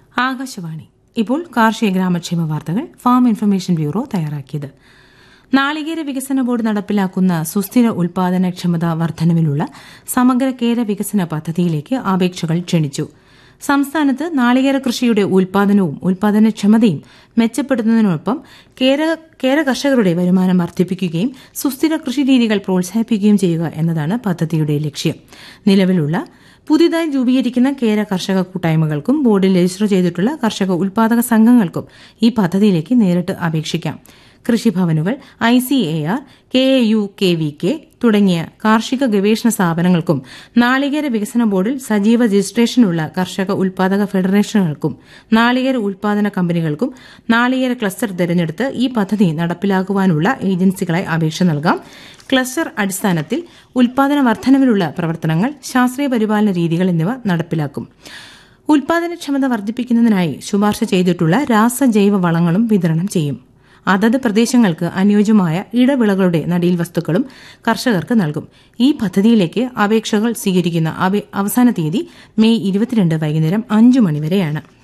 ആകാശവാണി ഇപ്പോൾ കാർഷിക ഗ്രാമക്ഷേമ വാർത്തകൾ ഫാം ഇൻഫർമേഷൻ ബ്യൂറോ തയ്യാറാക്കിയത് നാളികേര വികസന ബോർഡ് നടപ്പിലാക്കുന്ന സുസ്ഥിര ഉൽപാദനക്ഷമത വർധനവിനുള്ള സമഗ്ര കേര വികസന പദ്ധതിയിലേക്ക് അപേക്ഷകൾ ക്ഷണിച്ചു സംസ്ഥാനത്ത് നാളികേര കൃഷിയുടെ ഉൽപാദനവും ഉൽപാദനക്ഷമതയും മെച്ചപ്പെടുത്തുന്നതിനൊപ്പം കേര കേര കർഷകരുടെ വരുമാനം വർദ്ധിപ്പിക്കുകയും സുസ്ഥിര കൃഷിരീതികൾ പ്രോത്സാഹിപ്പിക്കുകയും ചെയ്യുക എന്നതാണ് പദ്ധതിയുടെ ലക്ഷ്യം നിലവിലുള്ള പുതിയതായി രൂപീകരിക്കുന്ന കേര കർഷക കൂട്ടായ്മകൾക്കും ബോർഡിൽ രജിസ്റ്റർ ചെയ്തിട്ടുള്ള കർഷക ഉൽപാദക സംഘങ്ങൾക്കും ഈ പദ്ധതിയിലേക്ക് നേരിട്ട് അപേക്ഷിക്കാം കൃഷിഭവനുകൾ I C A R K A U K V K തുടങ്ങിയ കാർഷിക ഗവേഷണ സ്ഥാപനങ്ങൾക്കും നാളികേര വികസന ബോർഡിൽ സജീവ രജിസ്ട്രേഷനുള്ള കർഷക ഉൽപാദക ഫെഡറേഷനുകൾക്കും നാളികേര ഉൽപാദന കമ്പനികൾക്കും നാളികേര ക്ലസ്റ്റർ തിരഞ്ഞെടുത്ത് ഈ പദ്ധതി നടപ്പിലാക്കുവാനുള്ള ഏജൻസികളായി അപേക്ഷ നൽകാം ക്ലസ്റ്റർ അടിസ്ഥാനത്തിൽ ഉൽപാദന വർധനവിലുള്ള പ്രവർത്തനങ്ങൾ ശാസ്ത്രീയ പരിപാലന രീതികൾ എന്നിവ നടപ്പിലാക്കും ഉൽപാദനക്ഷമത വർദ്ധിപ്പിക്കുന്നതിനായി ശുപാർശ ചെയ്തിട്ടുള്ള രാസജൈവ വളങ്ങളും വിതരണം ചെയ്യും അതത് പ്രദേശങ്ങൾക്ക് അനുയോജ്യമായ ഇടവിളകളുടെ നടീൽ വസ്തുക്കളും കർഷകർക്ക് നൽകും ഈ പദ്ധതിയിലേക്ക് അപേക്ഷകൾ സ്വീകരിക്കുന്ന അവസാന തീയതി മെയ് ഇരുപത്തിരണ്ട് വൈകുന്നേരം അഞ്ചു മണിവരെയാണ്